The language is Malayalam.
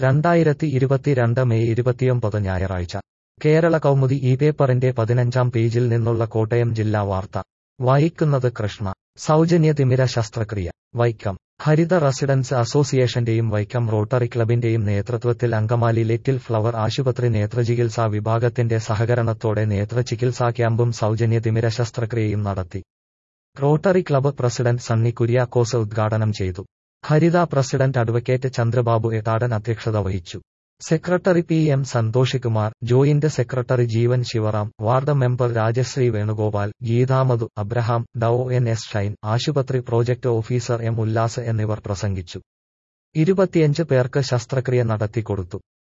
രണ്ടായിരത്തി ഇരുപത്തിരണ്ട് മെയ് ഇരുപത്തിയൊമ്പത് ഞായറാഴ്ച കേരള കൗമുദി ഈ പേപ്പറിന്റെ പതിനഞ്ചാം പേജിൽ നിന്നുള്ള കോട്ടയം ജില്ലാ വാർത്ത വായിക്കുന്നത് കൃഷ്ണ സൗജന്യ തിമിര ശസ്ത്രക്രിയ വൈക്കം ഹരിത റെസിഡൻസ് അസോസിയേഷന്റെയും വൈക്കം റോട്ടറി ക്ലബിന്റെയും നേതൃത്വത്തിൽ അങ്കമാലി ലിറ്റിൽ ഫ്ലവർ ആശുപത്രി നേത്രചികിത്സാ വിഭാഗത്തിന്റെ സഹകരണത്തോടെ നേത്രചികിത്സാ ക്യാമ്പും സൗജന്യ തിമിര ശസ്ത്രക്രിയയും നടത്തി rotary club president Sunny Kuriakose ഉദ്ഘാടനം ചെയ്തു ഹരിത പ്രസിഡന്റ് അഡ്വക്കേറ്റ് ചന്ദ്രബാബു എട്ടാടൻ അധ്യക്ഷത വഹിച്ചു secretary P M Santhosh Kumar joint secretary Jeevan Sivaram ward member Rajashree Venugopal Geethamadhu Abraham ഡൌ എൻ എസ് ഷൈൻ ആശുപത്രി പ്രോജക്ട് ഓഫീസർ എം ഉല്ലാസ് എന്നിവർ പ്രസംഗിച്ചു ഇരുപത്തിയഞ്ച് പേർക്ക് ശസ്ത്രക്രിയ നടത്തിക്കൊടുത്തു